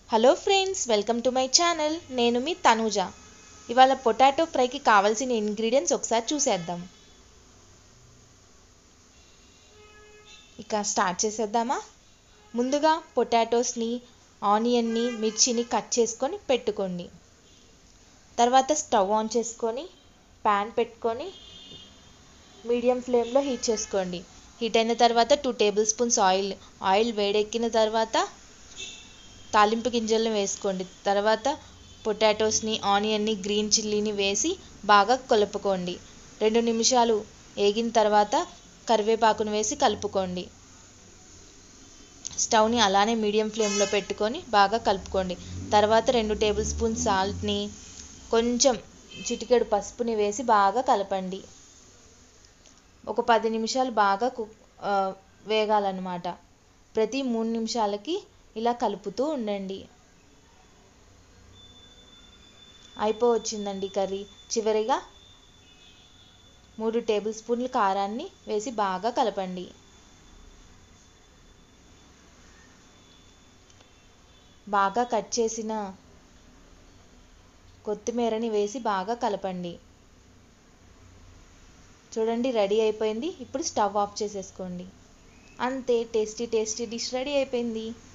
hello friends welcome to my channel నేను మీ తనూజ ఇవాళ పొటాటో ఫ్రైకి కావాల్సిన ఇంగ్రీడియంట్స్ ఒకసారి చూసేద్దాం ఇక స్టార్ట్ చేసేద్దామా ముందుగా పొటాటోస్ని ఆనియన్ని మిర్చిని కట్ చేసుకొని పెట్టుకోండి తర్వాత స్టవ్ ఆన్ చేసుకొని ప్యాన్ పెట్టుకొని మీడియం ఫ్లేమ్లో హీట్ చేసుకోండి హీట్ అయిన తర్వాత two tablespoons oil oil వేడెక్కిన తర్వాత తాలింపు గింజలను వేసుకోండి తర్వాత పొటాటోస్ని ఆనియన్ని గ్రీన్ చిల్లీని వేసి బాగా కలుపుకోండి రెండు నిమిషాలు వేగిన తర్వాత కరివేపాకును వేసి కలుపుకోండి స్టవ్ని అలానే మీడియం ఫ్లేమ్లో పెట్టుకొని బాగా కలుపుకోండి తర్వాత రెండు టేబుల్ స్పూన్ సాల్ట్ని కొంచెం చిటికెడు పసుపుని వేసి బాగా కలపండి ఒక పది నిమిషాలు బాగా కుక్ వేగాలన్నమాట ప్రతి మూడు నిమిషాలకి ఇలా కలుపుతూ ఉండండి అయిపోవచ్చిందండి కర్రీ చివరిగా మూడు టేబుల్ స్పూన్ల కారాన్ని వేసి బాగా కలపండి బాగా కట్ చేసిన కొత్తిమీరని వేసి బాగా కలపండి చూడండి రెడీ అయిపోయింది ఇప్పుడు స్టవ్ ఆఫ్ చేసేసుకోండి అంతే టేస్టీ టేస్టీ డిష్ రెడీ అయిపోయింది